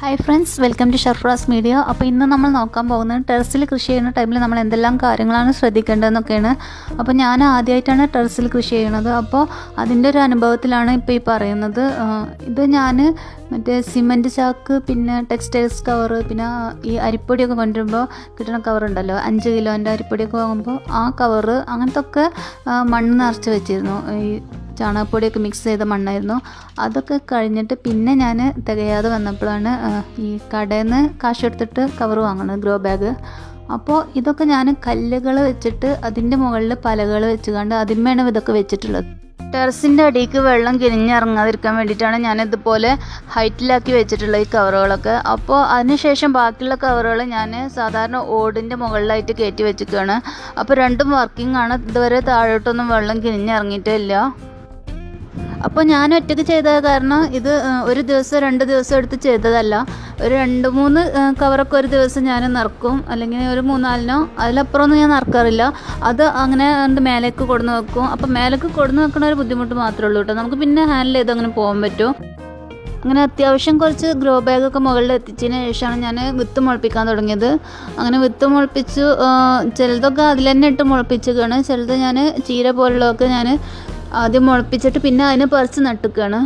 hi friends welcome to Sharfras media അപ്പോൾ ഇന്ന് നമ്മൾ നോക്കാൻ പോകുന്നത് ടെറസിൽ കൃഷി ചെയ്യുന്ന ടൈമിൽ നമ്മൾ എന്തെല്ലാം കാര്യങ്ങളാണ് ശ്രദ്ധിക്കേണ്ടതെന്നൊക്കെയാണ് അപ്പോൾ ഞാൻ ആദ്യമായിട്ടാണ് ടെറസിൽ കൃഷി ചെയ്യുന്നത് അപ്പോൾ അതിൻ്റെ ഒരു അനുഭവത്തിലാണ് ഇപ്പോൾ ഈ പറയുന്നത് ആ, ഇത് ഞാൻ മറ്റേ സിമൻറ്റ് ചാക്ക് പിന്നെ ടെക്സ്റ്റൈൽസ് കവർ പിന്നെ ഈ അരിപ്പൊടിയൊക്കെ കൊണ്ടുവരുമ്പോൾ കിട്ടുന്ന കവർ ഉണ്ടല്ലോ അഞ്ച് കിലോൻ്റെ അരിപ്പൊടിയൊക്കെ വാങ്ങുമ്പോൾ ആ കവറ് അങ്ങനത്തെ ഒക്കെ ആ, മണ്ണ് നിറച്ച് വെച്ചിരുന്നു ഈ ചാണകപ്പൊടിയൊക്കെ മിക്സ് ചെയ്ത മണ്ണായിരുന്നു അതൊക്കെ കഴിഞ്ഞിട്ട് പിന്നെ ഞാൻ തികയാതെ വന്നപ്പോഴാണ് ആ, ഈ കടയിൽ നിന്ന് കാശ് എടുത്തിട്ട് കവർ വാങ്ങുന്നത് ഗ്രോ ബാഗ് അപ്പോൾ ഇതൊക്കെ ഞാൻ കല്ലുകൾ വെച്ചിട്ട് അതിൻ്റെ മുകളിൽ പലകൾ വെച്ചുകൊണ്ട് അതിന്മേണ് ഇതൊക്കെ വെച്ചിട്ടുള്ളത് ടെറസിൻ്റെ അടിക്ക് വെള്ളം കിരിഞ്ഞിറങ്ങാതിരിക്കാൻ വേണ്ടിയിട്ടാണ് ഞാൻ ഇതുപോലെ ഹൈറ്റിലാക്കി വെച്ചിട്ടുള്ള ഈ കവറുകളൊക്കെ അപ്പോൾ അതിനുശേഷം ബാക്കിയുള്ള കവറുകൾ ഞാൻ സാധാരണ ഓടിൻ്റെ മുകളിലായിട്ട് കയറ്റി വെച്ചിരിക്കുകയാണ് അപ്പോൾ രണ്ടും വർക്കിംഗ് ആണ് ഇതുവരെ താഴോട്ടൊന്നും വെള്ളം കിരിഞ്ഞിറങ്ങിയിട്ടേ ഇല്ല അപ്പോൾ ഞാൻ ഒറ്റയ്ക്ക് ചെയ്ത കാരണം ഇത് ആ, ഒരു ദിവസം രണ്ട് ദിവസം എടുത്ത് ചെയ്തതല്ല ഒരു രണ്ട് മൂന്ന് ആ, കവറൊക്കെ ഒരു ദിവസം ഞാൻ നിറക്കും അല്ലെങ്കിൽ ഒരു മൂന്നാലിനോ അതിലപ്പുറമൊന്നും ഞാൻ നിറക്കാറില്ല അത് അങ്ങനെ കണ്ട് മേലേക്ക് കൊടുന്ന് വെക്കും അപ്പോൾ മേലേക്ക് കൊടുന്ന് വെക്കണ ഒരു ബുദ്ധിമുട്ട് മാത്രമേ ഉള്ളൂ കേട്ടോ നമുക്ക് പിന്നെ ഹാൻഡിൽ ചെയ്ത് അങ്ങനെ പോകാൻ പറ്റും അങ്ങനെ അത്യാവശ്യം കുറച്ച് ഗ്രോ ബാഗൊക്കെ മുകളിൽ എത്തിച്ചതിന് ശേഷമാണ് ഞാൻ വിത്ത് മുളപ്പിക്കാൻ തുടങ്ങിയത് അങ്ങനെ വിത്ത് മുളപ്പിച്ചു ആ, ചിലതൊക്കെ അതിൽ തന്നെ ഇട്ട് മുളപ്പിച്ചേക്കാണ് ചിലത് ഞാൻ ചീര പോലുള്ളതൊക്കെ ഞാൻ ആദ്യം മുളപ്പിച്ചിട്ട് പിന്നെ അതിനെ പറിച്ച് നട്ടുക്കുകയാണ്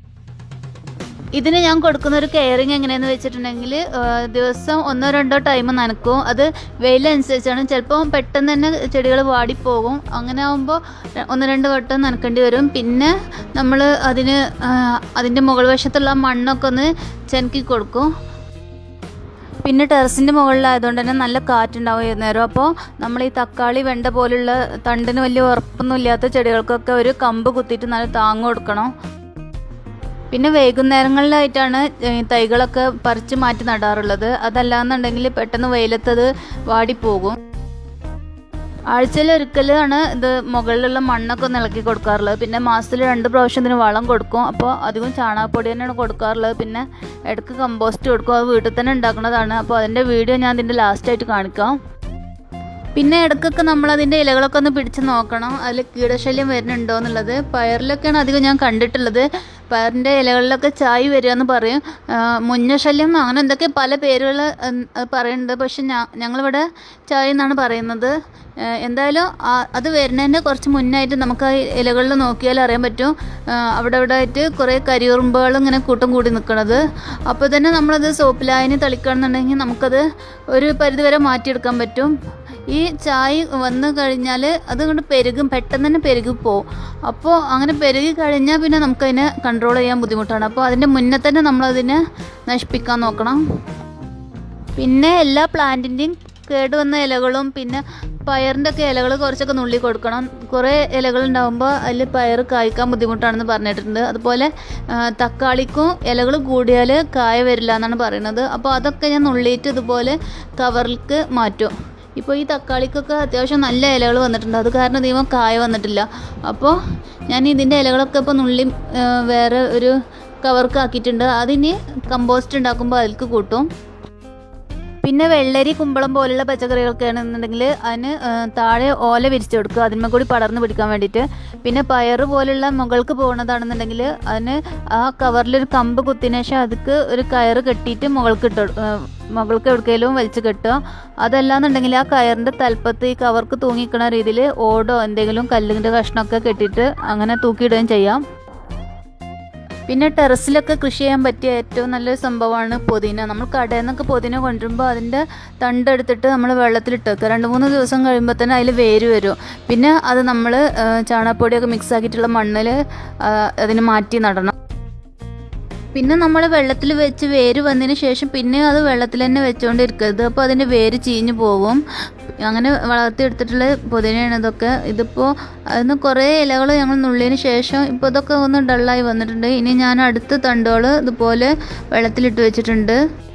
ഇതിന് ഞാൻ കൊടുക്കുന്ന ഒരു കെയറിങ് എങ്ങനെയെന്ന് വെച്ചിട്ടുണ്ടെങ്കിൽ ആ, ദിവസം ഒന്നോ രണ്ടോ ടൈം നനക്കും അത് വെയിലനുസരിച്ചാണ് ചിലപ്പോൾ പെട്ടെന്ന് തന്നെ ചെടികൾ വാടിപ്പോകും അങ്ങനെ ആകുമ്പോൾ ഒന്ന് രണ്ട് വട്ടം നനക്കേണ്ടി വരും പിന്നെ നമ്മൾ അതിന് ആ, അതിൻ്റെ മുകൾ വശത്തുള്ള മണ്ണൊക്കെ ഒന്ന് ചെനക്കി കൊടുക്കും പിന്നെ ടെറസിൻ്റെ മുകളിലായതുകൊണ്ട് തന്നെ നല്ല കാറ്റുണ്ടാവും ഏത് നേരം അപ്പോൾ നമ്മൾ ഈ തക്കാളി വെണ്ട പോലുള്ള തണ്ടിന് വലിയ ഉറപ്പൊന്നും ഇല്ലാത്ത ചെടികൾക്കൊക്കെ ഒരു കമ്പ് കുത്തിയിട്ട് നല്ല താങ്ങ് കൊടുക്കണം പിന്നെ വൈകുന്നേരങ്ങളിലായിട്ടാണ് ഈ തൈകളൊക്കെ പറിച്ച് മാറ്റി നടാറുള്ളത് അതല്ലാന്നുണ്ടെങ്കിൽ പെട്ടെന്ന് വെയിലത്തത് വാടിപ്പോകും ആഴ്ചയിൽ ഒരിക്കലാണ് ഇത് മുകളിലുള്ള മണ്ണൊക്കെ ഒന്ന് ഇളക്കി കൊടുക്കാറുള്ളത് പിന്നെ മാസത്തിൽ രണ്ട് പ്രാവശ്യം ഇതിന് വളം കൊടുക്കും അപ്പോൾ അധികം ചാണകപ്പൊടി തന്നെയാണ് കൊടുക്കാറുള്ളത് പിന്നെ ഇടയ്ക്ക് കമ്പോസ്റ്റ് കൊടുക്കും അത് വീട്ടിൽ തന്നെ ഉണ്ടാക്കുന്നതാണ് അപ്പോൾ അതിൻ്റെ വീഡിയോ ഞാൻ ഇതിൻ്റെ ലാസ്റ്റായിട്ട് കാണിക്കാം പിന്നെ ഇടയ്ക്കൊക്കെ നമ്മൾ അതിൻ്റെ ഇലകളൊക്കെ ഒന്ന് പിടിച്ച് നോക്കണം അതിൽ കീടശല്യം വരുന്നുണ്ടോ എന്നുള്ളത് പയറിലൊക്കെയാണ് അധികം ഞാൻ കണ്ടിട്ടുള്ളത് പയറിൻ്റെ ഇലകളിലൊക്കെ ചായ് വരിക എന്ന് പറയും ആ, മുഞ്ഞ ശല്യം അങ്ങനെ എന്തൊക്കെ പല പേരുകൾ പറയുന്നുണ്ട് പക്ഷെ ഞാ ഞങ്ങളിവിടെ ചായ് എന്നാണ് പറയുന്നത് ആ, എന്തായാലും ആ- അത് വരുന്നതിൻ്റെ കുറച്ച് മുന്നായിട്ട് നമുക്ക് ആ ഇലകളിൽ നോക്കിയാൽ അറിയാൻ പറ്റും ആ, അവിടെ അവിടെ ആയിട്ട് കുറേ കരിയുറുമ്പുകൾ ഇങ്ങനെ കൂട്ടം കൂടി നിൽക്കുന്നത് അപ്പോൾ തന്നെ നമ്മളത് സോപ്പിലായനി തളിക്കുകയാണെന്നുണ്ടെങ്കിൽ നമുക്കത് ഒരു പരിധിവരെ മാറ്റിയെടുക്കാൻ പറ്റും ഈ ചായ വന്നു കഴിഞ്ഞാൽ അതുകൊണ്ട് പെരുകും പെട്ടെന്ന് തന്നെ പെരുകി പോവും അപ്പോൾ അങ്ങനെ പെരുകി കഴിഞ്ഞാൽ പിന്നെ നമുക്കതിനെ കൺട്രോൾ ചെയ്യാൻ ബുദ്ധിമുട്ടാണ് അപ്പോൾ അതിൻ്റെ മുന്നേ തന്നെ നമ്മളതിനെ നശിപ്പിക്കാൻ നോക്കണം പിന്നെ എല്ലാ പ്ലാന്റിൻ്റെയും കേടുവന്ന ഇലകളും പിന്നെ പയറിൻ്റെ ഒക്കെ ഇലകൾ കുറച്ചൊക്കെ നുള്ളി കൊടുക്കണം കുറേ ഇലകൾ ഉണ്ടാകുമ്പോൾ അതിൽ പയർ കായ്ക്കാൻ ബുദ്ധിമുട്ടാണെന്ന് പറഞ്ഞിട്ടുണ്ട് അതുപോലെ ആ, തക്കാളിക്കും ഇലകൾ കൂടിയാൽ കായ വരില്ല എന്നാണ് പറയുന്നത് അപ്പോൾ അതൊക്കെ ഞാൻ നുള്ളിയിട്ട് ഇതുപോലെ കവറിലേക്ക് മാറ്റും ഇപ്പോൾ ഈ തക്കാളിക്കൊക്കെ അത്യാവശ്യം നല്ല ഇലകൾ വന്നിട്ടുണ്ട് അത് കാരണം ദൈവം കായ വന്നിട്ടില്ല അപ്പോൾ ഞാൻ ഇതിൻ്റെ ഇലകളൊക്കെ ഇപ്പോൾ നുള്ളി ആ, വേറെ ഒരു കവർക്ക് ആക്കിയിട്ടുണ്ട് അതിന് കമ്പോസ്റ്റ് ഉണ്ടാക്കുമ്പോൾ അതിലേക്ക് കൂട്ടും പിന്നെ വെള്ളരി കുമ്പളം പോലുള്ള പച്ചക്കറികൾക്ക് ആണെന്നുണ്ടെങ്കിൽ അതിന് ആ, താഴെ ഓല വിരിച്ചു കൊടുക്കുക അതിന്മേ കൂടി പടർന്ന് പിടിക്കാൻ വേണ്ടിയിട്ട് പിന്നെ പയറ് പോലുള്ള മുകൾക്ക് പോകുന്നതാണെന്നുണ്ടെങ്കിൽ അതിന് ആ കവറിലൊരു കമ്പ് കുത്തിയതിനു ശേഷം അതിക്ക് ഒരു കയറ് കെട്ടിയിട്ട് മുകൾക്ക് ഇട്ട് കൊടു- ആ, മുകൾക്ക് എവിടേക്കെങ്കിലും വലിച്ചു കെട്ടുക അതല്ലാന്നുണ്ടെങ്കിൽ ആ കയറിൻ്റെ തലപ്പത്ത് ഈ കവർക്ക് തൂങ്ങിക്കണ രീതിയിൽ ഓടോ എന്തെങ്കിലും കല്ലിൻ്റെ കഷ്ണമൊക്കെ കെട്ടിയിട്ട് അങ്ങനെ തൂക്കിയിടുകയും ചെയ്യാം പിന്നെ ടെറസിലൊക്കെ കൃഷി ചെയ്യാൻ പറ്റിയ ഏറ്റവും നല്ലൊരു സംഭവമാണ് പുതിന നമ്മൾ കടയിൽ നിന്നൊക്കെ പുതിന കൊണ്ടുവരുമ്പോൾ അതിൻ്റെ തണ്ട് എടുത്തിട്ട് നമ്മൾ വെള്ളത്തിലിട്ട് വെക്കുക രണ്ട് മൂന്ന് ദിവസം കഴിയുമ്പോൾ തന്നെ അതിൽ വേര് വരും പിന്നെ അത് നമ്മൾ ചാണകപ്പൊടിയൊക്കെ മിക്സ് ആക്കിയിട്ടുള്ള മണ്ണിൽ അതിന് മാറ്റി നടണം പിന്നെ നമ്മൾ വെള്ളത്തിൽ വെച്ച് വേര് വന്നതിന് ശേഷം പിന്നെ അത് വെള്ളത്തിൽ തന്നെ വെച്ചുകൊണ്ടിരിക്കരുത് അപ്പോൾ അതിൻ്റെ വേര് ചീഞ്ഞു പോകും അങ്ങനെ വളർത്തിയെടുത്തിട്ടുള്ള പുതിനയാണ് ഇതൊക്കെ ഇതിപ്പോൾ അതിന് കുറേ ഇലകൾ ഞങ്ങൾ നുള്ളിയതിന് ശേഷം ഇപ്പോൾ ഇതൊക്കെ ഒന്ന് ഡള്ളായി വന്നിട്ടുണ്ട് ഇനി ഞാൻ അടുത്ത തണ്ടുകൾ ഇതുപോലെ വെള്ളത്തിലിട്ട് വെച്ചിട്ടുണ്ട്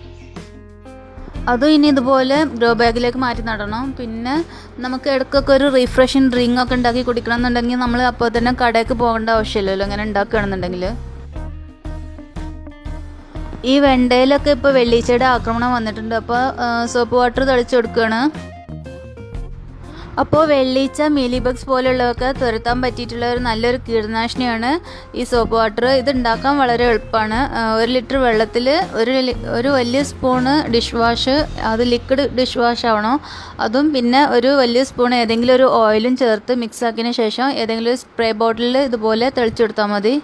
അതും ഇനി ഇതുപോലെ ഗ്രോ ബാഗിലേക്ക് മാറ്റി നടണം പിന്നെ നമുക്ക് ഇടയ്ക്കൊക്കെ ഒരു റീഫ്രഷിങ് ഡ്രിങ്ക് ഒക്കെ ഉണ്ടാക്കി കുടിക്കണം എന്നുണ്ടെങ്കിൽ നമ്മൾ അപ്പോൾ തന്നെ കടയ്ക്ക് പോകേണ്ട ആവശ്യമില്ലല്ലോ അങ്ങനെ ഉണ്ടാക്കുകയാണെന്നുണ്ടെങ്കിൽ ഈ വെണ്ടയിലൊക്കെ ഇപ്പോൾ വെള്ളീച്ചയുടെ ആക്രമണം വന്നിട്ടുണ്ട് അപ്പോൾ സോപ്പ് വാട്ടർ തളിച്ചു കൊടുക്കുകയാണ് അപ്പോൾ വെള്ളീച്ച മീലിബഗ്സ് പോലുള്ളതൊക്കെ തുരത്താൻ പറ്റിയിട്ടുള്ള ഒരു നല്ലൊരു കീടനാശിനിയാണ് ഈ സോപ്പ് വാട്ടർ ഇത് ഉണ്ടാക്കാൻ വളരെ എളുപ്പമാണ് ആ, ഒരു ലിറ്റർ വെള്ളത്തിൽ ഒരു ലി- ഒരു വലിയ സ്പൂണ് ഡിഷ് വാഷ് അത് ലിക്വിഡ് ഡിഷ് വാഷ് ആവണം അതും പിന്നെ ഒരു വലിയ സ്പൂൺ ഏതെങ്കിലും ഒരു ഓയിലും ചേർത്ത് മിക്സ് ആക്കിയതിന് ശേഷം ഏതെങ്കിലും ഒരു സ്പ്രേ ബോട്ടിലിൽ ഇതുപോലെ തെളിച്ചെടുത്താൽ മതി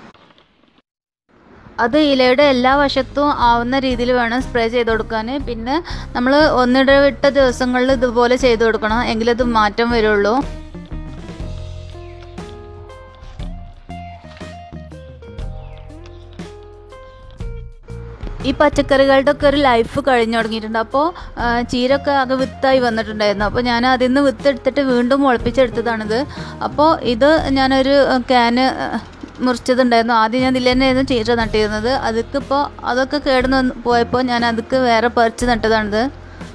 അത് ഇലയുടെ എല്ലാ വശത്തും ആവുന്ന രീതിയിൽ വേണം സ്പ്രേ ചെയ്ത് കൊടുക്കാൻ പിന്നെ നമ്മൾ ഒന്നിടവിട്ട ദിവസങ്ങളിൽ ഇതുപോലെ ചെയ്ത് കൊടുക്കണം എങ്കിലത് മാറ്റം വരുള്ളൂ ഈ പച്ചക്കറികളുടെ ഒക്കെ ഒരു ലൈഫ് കഴിഞ്ഞു തുടങ്ങിയിട്ടുണ്ട് അപ്പോൾ ചീരൊക്കെ ആകെ വിത്തായി വന്നിട്ടുണ്ടായിരുന്നു അപ്പോൾ ഞാൻ അതിൽ നിന്ന് വിത്ത് എടുത്തിട്ട് വീണ്ടും മുളപ്പിച്ചെടുത്തതാണിത് അപ്പോൾ ഇത് ഞാനൊരു ക്യാന് മുറിച്ചതുണ്ടായിരുന്നു ആദ്യം ഞാൻ ഇതിൽ തന്നെയായിരുന്നു ചീര നട്ടിരുന്നത് അതൊക്കെ ഇപ്പോൾ അതൊക്കെ കേടുന്ന് വന്ന് പോയപ്പോൾ ഞാൻ അതൊക്കെ വേറെ പറിച്ച് നട്ടതാണിത്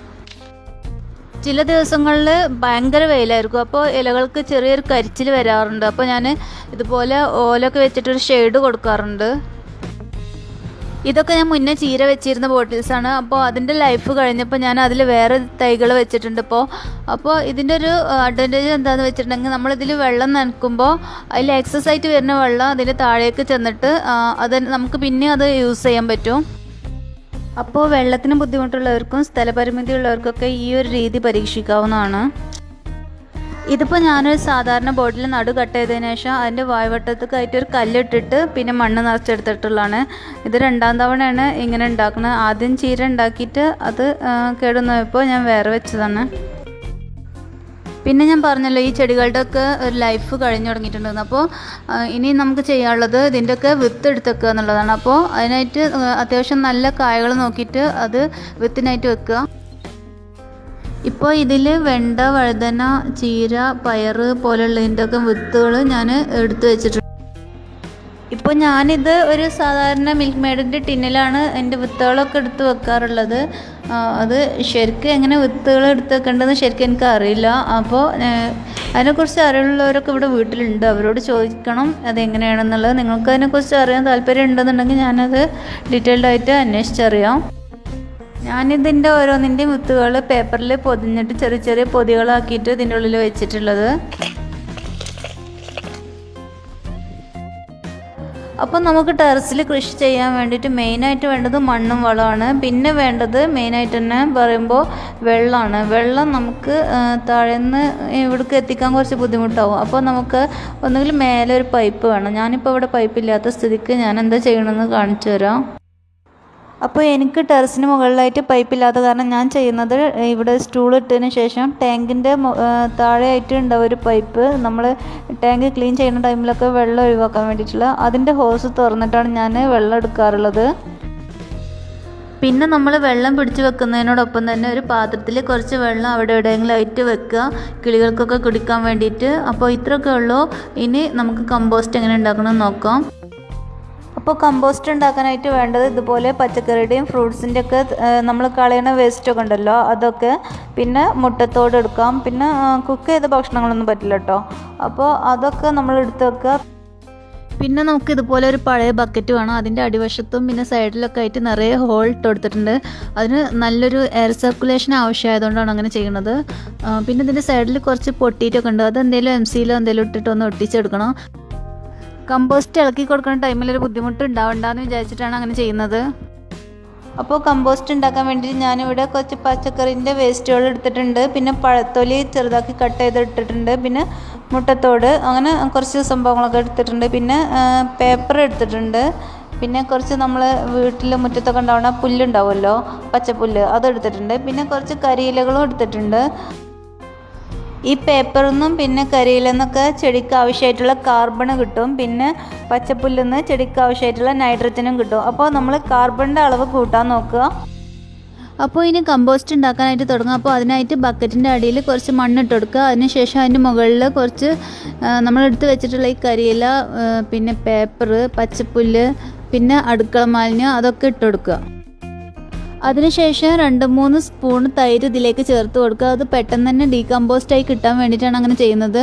ചില ദിവസങ്ങളിൽ ഭയങ്കര വെയിലായിരിക്കും അപ്പോൾ ഇലകൾക്ക് ചെറിയൊരു കരിച്ചിൽ വരാറുണ്ട് അപ്പോൾ ഞാൻ ഇതുപോലെ ഓലൊക്കെ വെച്ചിട്ടൊരു ഷെയ്ഡ് കൊടുക്കാറുണ്ട് ഇതൊക്കെ ഞാൻ മുന്നേ ചീര വെച്ചിരുന്ന ബോട്ടിൽസാണ് അപ്പോൾ അതിൻ്റെ ലൈഫ് കഴിഞ്ഞപ്പോൾ ഞാൻ അതിൽ വേറെ തൈകൾ വെച്ചിട്ടുണ്ട് ഇപ്പോൾ അപ്പോൾ ഇതിൻ്റെ ഒരു അഡ്വാൻറ്റേജ് എന്താണെന്ന് വെച്ചിട്ടുണ്ടെങ്കിൽ നമ്മളിതിൽ വെള്ളം നനക്കുമ്പോൾ അതിൽ എക്സസ് ആയിട്ട് വരുന്ന വെള്ളം അതിൻ്റെ താഴേക്ക് ചെന്നിട്ട് ആ, അത് നമുക്ക് പിന്നെ അത് യൂസ് ചെയ്യാൻ പറ്റും അപ്പോൾ വെള്ളത്തിന് ബുദ്ധിമുട്ടുള്ളവർക്കും സ്ഥലപരിമിതി ഉള്ളവർക്കൊക്കെ ഈ ഒരു രീതി പരീക്ഷിക്കാവുന്നതാണ് ഇതിപ്പോൾ ഞാനൊരു സാധാരണ ബോട്ടിൽ നടു കട്ട് ചെയ്തതിന് ശേഷം അതിൻ്റെ വായ്വട്ടത്തേക്കായിട്ട് ഒരു കല്ലിട്ടിട്ട് പിന്നെ മണ്ണ് നിറച്ചെടുത്തിട്ടുള്ളതാണ് ഇത് രണ്ടാം തവണയാണ് ഇങ്ങനെ ഉണ്ടാക്കുന്നത് ആദ്യം ചീര ഉണ്ടാക്കിയിട്ട് അത് ആ, കേടുവന്നപ്പോൾ ഞാൻ വേറെ വെച്ചതാണ് പിന്നെ ഞാൻ പറഞ്ഞല്ലോ ഈ ചെടികളുടെ ഒക്കെ ഒരു ലൈഫ് കഴിഞ്ഞു തുടങ്ങിയിട്ടുണ്ടെന്ന് അപ്പോൾ ആ, ഇനി നമുക്ക് ചെയ്യാനുള്ളത് ഇതിൻ്റെയൊക്കെ വിത്ത് എടുത്തേക്കുക എന്നുള്ളതാണ് അപ്പോൾ അതിനായിട്ട് ആ, അത്യാവശ്യം നല്ല കായകൾ നോക്കിയിട്ട് അത് വിത്തിനായിട്ട് വെക്കുക ഇപ്പോൾ ഇതിൽ വെണ്ട വഴുതന ചീര പയറ് പോലുള്ളതിൻ്റെ ഒക്കെ വിത്തുകൾ ഞാൻ എടുത്തു വെച്ചിട്ടുണ്ട് ഇപ്പോൾ ഞാനിത് ഒരു സാധാരണ മിൽക്ക് മെയ്ഡിൻ്റെ ടിന്നിലാണ് എൻ്റെ വിത്തുകളൊക്കെ എടുത്ത് വെക്കാറുള്ളത് ആ, അത് ശരിക്കും എങ്ങനെ വിത്തുകൾ എടുത്ത് വെക്കേണ്ടതെന്ന് ശരിക്കും എനിക്ക് അറിയില്ല അപ്പോൾ ഏഹ്, അതിനെക്കുറിച്ച് അറിവുള്ളവരൊക്കെ ഇവിടെ വീട്ടിലുണ്ട് അവരോട് ചോദിക്കണം അതെങ്ങനെയാണെന്നുള്ളത് നിങ്ങൾക്ക് അതിനെക്കുറിച്ച് അറിയാൻ താല്പര്യം ഉണ്ടെന്നുണ്ടെങ്കിൽ ഞാനത് ഡീറ്റെയിൽഡ് ആയിട്ട് അന്വേഷിച്ചറിയാം ഞാനിതിൻ്റെ ഓരോന്നിൻ്റെയും വിത്തുകൾ പേപ്പറിൽ പൊതിഞ്ഞിട്ട് ചെറിയ ചെറിയ പൊതികളാക്കിയിട്ട് ഇതിൻ്റെ ഉള്ളിൽ വെച്ചിട്ടുള്ളത് അപ്പോൾ നമുക്ക് ടെറസിൽ കൃഷി ചെയ്യാൻ വേണ്ടിയിട്ട് മെയിനായിട്ട് വേണ്ടത് മണ്ണും വളമാണ് പിന്നെ വേണ്ടത് മെയിനായിട്ട് തന്നെ പറയുമ്പോൾ വെള്ളമാണ് വെള്ളം നമുക്ക് ആ, താഴേന്ന് ഇവിടേക്ക് എത്തിക്കാൻ കുറച്ച് ബുദ്ധിമുട്ടാവും അപ്പോൾ നമുക്ക് ഒന്നുകിൽ മേലെ ഒരു പൈപ്പ് വേണം ഞാനിപ്പോൾ ഇവിടെ പൈപ്പ് ഇല്ലാത്ത സ്ഥിതിക്ക് ഞാൻ എന്താ ചെയ്യണമെന്ന് കാണിച്ചു തരാം അപ്പോൾ എനിക്ക് ടെറസിന് മുകളിലായിട്ട് പൈപ്പ് ഇല്ലാത്ത കാരണം ഞാൻ ചെയ്യുന്നത് ഇവിടെ സ്റ്റൂൾ ഇട്ടതിന് ശേഷം ടാങ്കിൻ്റെ താഴെയായിട്ട് ഉണ്ടാവും ഒരു പൈപ്പ് നമ്മൾ ടാങ്ക് ക്ലീൻ ചെയ്യുന്ന ടൈമിലൊക്കെ വെള്ളം ഒഴിവാക്കാൻ വേണ്ടിയിട്ടുള്ള അതിൻ്റെ ഹോസ് തുറന്നിട്ടാണ് ഞാൻ വെള്ളം എടുക്കാറുള്ളത് പിന്നെ നമ്മൾ വെള്ളം പിടിച്ച് വെക്കുന്നതിനോടൊപ്പം തന്നെ ഒരു പാത്രത്തിൽ കുറച്ച് വെള്ളം അവിടെ എവിടെയെങ്കിലും ആയിട്ട് വെക്കുക കിളികൾക്കൊക്കെ കുടിക്കാൻ വേണ്ടിയിട്ട് അപ്പോൾ ഇത്രയൊക്കെ ഉള്ളൂ ഇനി നമുക്ക് കമ്പോസ്റ്റ് എങ്ങനെ ഉണ്ടാക്കണം നോക്കാം അപ്പോൾ കമ്പോസ്റ്റ് ഉണ്ടാക്കാനായിട്ട് വേണ്ടത് ഇതുപോലെ പച്ചക്കറിയുടെയും ഫ്രൂട്ട്സിൻ്റെ ഒക്കെ നമ്മൾ കളയണ വേസ്റ്റൊക്കെ ഉണ്ടല്ലോ അതൊക്കെ പിന്നെ മുട്ടത്തോട് എടുക്കാം പിന്നെ കുക്ക് ചെയ്ത ഭക്ഷണങ്ങളൊന്നും പറ്റില്ല കേട്ടോ അപ്പോൾ അതൊക്കെ നമ്മൾ എടുത്ത് വെക്കുക പിന്നെ നമുക്ക് ഇതുപോലെ ഒരു പഴയ ബക്കറ്റ് വേണം അതിൻ്റെ അടിവശത്തും പിന്നെ സൈഡിലൊക്കെ ആയിട്ട് നിറയെ ഹോൾ ഇട്ട് കൊടുത്തിട്ടുണ്ട് അതിന് നല്ലൊരു എയർ സർക്കുലേഷൻ ആവശ്യമായതുകൊണ്ടാണ് അങ്ങനെ ചെയ്യുന്നത് ആ, പിന്നെ ഇതിൻ്റെ സൈഡിൽ കുറച്ച് പൊട്ടിയിട്ടൊക്കെ ഉണ്ട് അത് എന്തെങ്കിലും എം സിയിലോ എന്തെങ്കിലും ഇട്ടിട്ട് ഒന്ന് ഒട്ടിച്ചെടുക്കണം കമ്പോസ്റ്റ് ഇളക്കി കൊടുക്കുന്ന ടൈമിൽ ഒരു ബുദ്ധിമുട്ട് ഉണ്ടാവണ്ടെന്ന് വിചാരിച്ചിട്ടാണ് അങ്ങനെ ചെയ്യുന്നത് അപ്പോൾ കമ്പോസ്റ്റ് ഉണ്ടാക്കാൻ വേണ്ടിയിട്ട് ഞാനിവിടെ കുറച്ച് പച്ചക്കറിൻ്റെ വേസ്റ്റുകൾ എടുത്തിട്ടുണ്ട് പിന്നെ പഴത്തൊലി ചെറുതാക്കി കട്ട് ചെയ്ത് ഇട്ടിട്ടുണ്ട് പിന്നെ മുട്ടത്തോട് അങ്ങനെ കുറച്ച് സംഭവങ്ങളൊക്കെ എടുത്തിട്ടുണ്ട് പിന്നെ പേപ്പർ എടുത്തിട്ടുണ്ട് പിന്നെ കുറച്ച് നമ്മൾ വീട്ടിൽ മുറ്റത്തൊക്കെ ഉണ്ടാവുന്ന പുല്ലുണ്ടാവുമല്ലോ പച്ചപ്പുല്ല് അത് എടുത്തിട്ടുണ്ട് പിന്നെ കുറച്ച് കരിയിലകളും എടുത്തിട്ടുണ്ട് ഈ പേപ്പറിൽ നിന്നും പിന്നെ കരിയിൽ നിന്നൊക്കെ ചെടിക്ക് ആവശ്യമായിട്ടുള്ള കാർബൺ കിട്ടും പിന്നെ പച്ചപ്പുല്ലിൽ നിന്ന് ചെടിക്ക് ആവശ്യമായിട്ടുള്ള നൈട്രജനും കിട്ടും അപ്പോൾ നമ്മൾ കാർബണിൻ്റെ അളവ് കൂട്ടാൻ നോക്കുക അപ്പോൾ ഇനി കമ്പോസ്റ്റ് ഉണ്ടാക്കാനായിട്ട് തുടങ്ങും അപ്പോൾ അതിനായിട്ട് ബക്കറ്റിൻ്റെ അടിയിൽ കുറച്ച് മണ്ണിട്ട് കൊടുക്കുക അതിനുശേഷം അതിൻ്റെ മുകളിൽ കുറച്ച് ആ, നമ്മളെടുത്ത് വെച്ചിട്ടുള്ള ഈ കരിയില ആ, പിന്നെ പേപ്പർ പച്ചപ്പുല്ല് പിന്നെ അടുക്കള മാലിന്യം അതൊക്കെ ഇട്ട് കൊടുക്കുക അതിനുശേഷം രണ്ട് മൂന്ന് സ്പൂൺ തൈര് ഇതിലേക്ക് ചേർത്ത് കൊടുക്കുക അത് പെട്ടെന്ന് തന്നെ ഡീകമ്പോസ്റ്റ് ആയി കിട്ടാൻ വേണ്ടിയിട്ടാണ് അങ്ങനെ ചെയ്യുന്നത്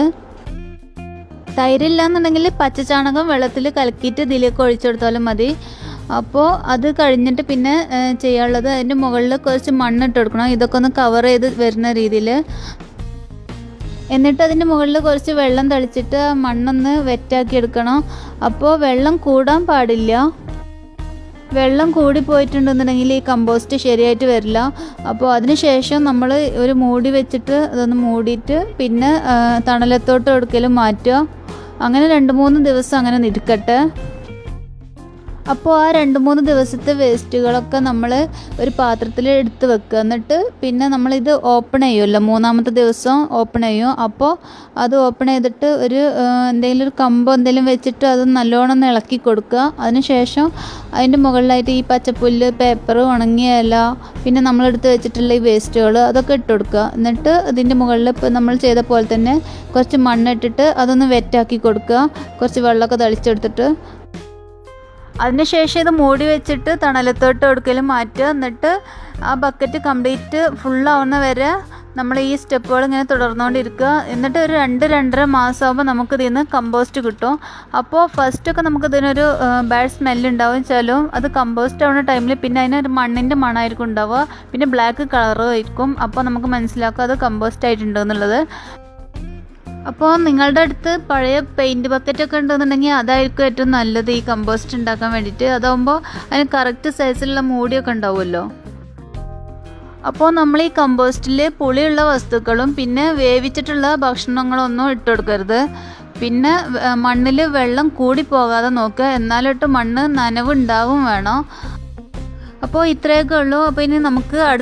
തൈരില്ല എന്നുണ്ടെങ്കിൽ പച്ചച്ചാണകം വെള്ളത്തിൽ കലക്കിയിട്ട് ഇതിലേക്ക് ഒഴിച്ചു കൊടുത്താലും മതി അപ്പോൾ അത് കഴിഞ്ഞിട്ട് പിന്നെ ഏ, ചെയ്യാനുള്ളത് അതിൻ്റെ മുകളിൽ കുറച്ച് മണ്ണിട്ട് കൊടുക്കണം ഇതൊക്കെ ഒന്ന് കവർ ചെയ്ത് വരുന്ന രീതിയിൽ എന്നിട്ട് അതിൻ്റെ മുകളിൽ കുറച്ച് വെള്ളം തളിച്ചിട്ട് ആ മണ്ണൊന്ന് വെറ്റാക്കി എടുക്കണം അപ്പോൾ വെള്ളം കൂടാൻ പാടില്ല വെള്ളം കൂടി പോയിട്ടുണ്ടെന്നുണ്ടെങ്കിൽ ഈ കമ്പോസ്റ്റ് ശരിയായിട്ട് വരില്ല അപ്പോൾ അതിന് ശേഷം നമ്മൾ ഒരു മൂടി വെച്ചിട്ട് അതൊന്ന് മൂടിയിട്ട് പിന്നെ ആ, തണലത്തോട്ട് എവിടേക്കെങ്കിലും മാറ്റുക അങ്ങനെ രണ്ട് മൂന്ന് ദിവസം അങ്ങനെ നിൽക്കട്ടെ അപ്പോൾ ആ രണ്ട് മൂന്ന് ദിവസത്തെ വേസ്റ്റുകളൊക്കെ നമ്മൾ ഒരു പാത്രത്തിൽ എടുത്ത് വെക്കുക എന്നിട്ട് പിന്നെ നമ്മളിത് ഓപ്പൺ ചെയ്യുമല്ലോ മൂന്നാമത്തെ ദിവസം ഓപ്പൺ ചെയ്യും അപ്പോൾ അത് ഓപ്പൺ ചെയ്തിട്ട് ഒരു ആ, എന്തെങ്കിലും ഒരു കമ്പോ എന്തെങ്കിലും വെച്ചിട്ട് അത് നല്ലോണം ഒന്ന് ഇളക്കി കൊടുക്കുക അതിനുശേഷം അതിൻ്റെ മുകളിലായിട്ട് ഈ പച്ചപ്പുല്ല് പേപ്പർ ഉണങ്ങിയ ഇല പിന്നെ നമ്മളെടുത്ത് വെച്ചിട്ടുള്ള ഈ വേസ്റ്റുകൾ അതൊക്കെ ഇട്ട് കൊടുക്കുക എന്നിട്ട് ഇതിൻ്റെ മുകളിൽ ഇപ്പോൾ നമ്മൾ ചെയ്ത പോലെ തന്നെ കുറച്ച് മണ്ണിട്ടിട്ട് അതൊന്ന് വെറ്റാക്കി കൊടുക്കുക കുറച്ച് വെള്ളമൊക്കെ തളിച്ചെടുത്തിട്ട് അതിനുശേഷം ഇത് മൂടി വെച്ചിട്ട് തണലത്തോട്ട് ഒടുക്കലും മാറ്റുക എന്നിട്ട് ആ ബക്കറ്റ് കംപ്ലീറ്റ് ഫുള്ളാവുന്ന വരെ നമ്മൾ ഈ സ്റ്റെപ്പുകൾ ഇങ്ങനെ തുടർന്നുകൊണ്ടിരിക്കുക എന്നിട്ട് ഒരു രണ്ട് രണ്ടര മാസമാകുമ്പോൾ നമുക്ക് ഇതിൽ നിന്ന് കമ്പോസ്റ്റ് കിട്ടും അപ്പോൾ ഫസ്റ്റൊക്കെ നമുക്ക് ഇതിനൊരു ബാഡ് സ്മെല്ല് ഉണ്ടാവും വെച്ചാലും അത് കമ്പോസ്റ്റ് ആവുന്ന ടൈമിൽ പിന്നെ അതിനൊരു മണ്ണിൻ്റെ മണമായിരിക്കും ഉണ്ടാവുക പിന്നെ ബ്ലാക്ക് കളറും ആയിരിക്കും അപ്പോൾ നമുക്ക് മനസ്സിലാക്കുക അത് കമ്പോസ്റ്റ് ആയിട്ടുണ്ട് എന്നുള്ളത് അപ്പോൾ നിങ്ങളുടെ അടുത്ത് പഴയ പെയിൻറ്റ് ബക്കറ്റൊക്കെ ഉണ്ടെന്നുണ്ടെങ്കിൽ അതായിരിക്കും ഏറ്റവും നല്ലത് ഈ കമ്പോസ്റ്റ് ഉണ്ടാക്കാൻ വേണ്ടിയിട്ട് അതാകുമ്പോൾ അതിന് കറക്റ്റ് സൈസിലുള്ള മൂടിയൊക്കെ ഉണ്ടാവുമല്ലോ അപ്പോൾ നമ്മൾ ഈ കമ്പോസ്റ്റിൽ പുളിയുള്ള വസ്തുക്കളും പിന്നെ വേവിച്ചിട്ടുള്ള ഭക്ഷണങ്ങളൊന്നും ഇട്ട് കൊടുക്കരുത് പിന്നെ മണ്ണിൽ വെള്ളം കൂടി പോകാതെ നോക്കുക എന്നാലിട്ട് മണ്ണ് നനവുണ്ടാവും വേണം അപ്പോൾ ഇത്രയൊക്കെ ഉള്ളൂ അപ്പോൾ ഇനി നമുക്ക് അടുത്ത